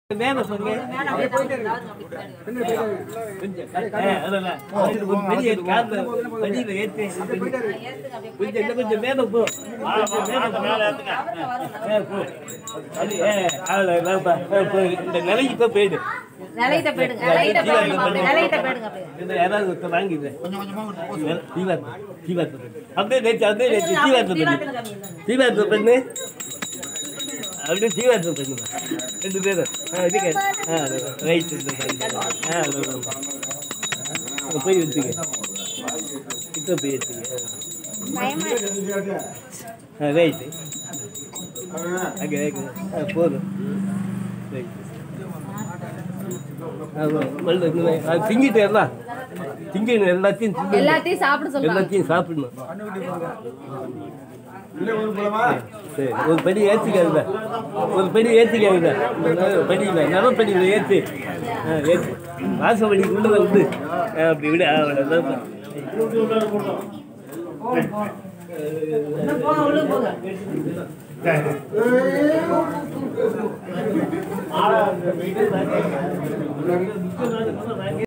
மேல சொல்லுங்க கொஞ்சம் ஆ, அதல்ல. அது ஒரு பெரிய காந்த படியில ஏத்து கொஞ்சம் இன்னும் கொஞ்சம் மேல போ கொஞ்சம் மேல போ. ஆ, போ. அது, ஆ, அவ்வளவு, வாப்பா. ஆ, போ. இந்த நிலைக்கு தான் போயிடு நிலையிட்ட போயிடுங்க நிலையிட்ட போயிடுங்க அப்படி நிலையிட்ட போயிடுங்க அப்படி இந்த யாராவது ஒருத்தர் வாங்கிடு தீவாத்து தீவாத்து அப்படியே நேற்று அப்படியே நேற்று தீவாத்து பண்ணு தீவாத்து பண்ணு அப்படியே தீவாத்து பண்ணுங்க ரெண்டு பேரும் ஆ இதுக்கு ஆ ரைட் ஆ அது, அது, அது. அங்க போய் எடுத்துங்க கிட்ட போய் எடுத்துங்க ஆ ரைட்டு அங்கே ஆ போதும் ரைட் அது திங்கிட்டு எல்லாம் திங்கணும் எல்லாத்தையும் திங்கணும். எல்லாத்தையும் சாப்பிட சொல்லுவாங்க எல்லாத்தையும் சாப்பிடணும் சரி ஒரு படி ஏற்றிக்காதுல ஒரு படி ஏற்றிக்காதுல படியில் நவ படியில் ஏற்று ஆ ஏற்று வாசப்படிக்குள்ள வந்து ஆ, அப்படி விட அவ்வளோதான்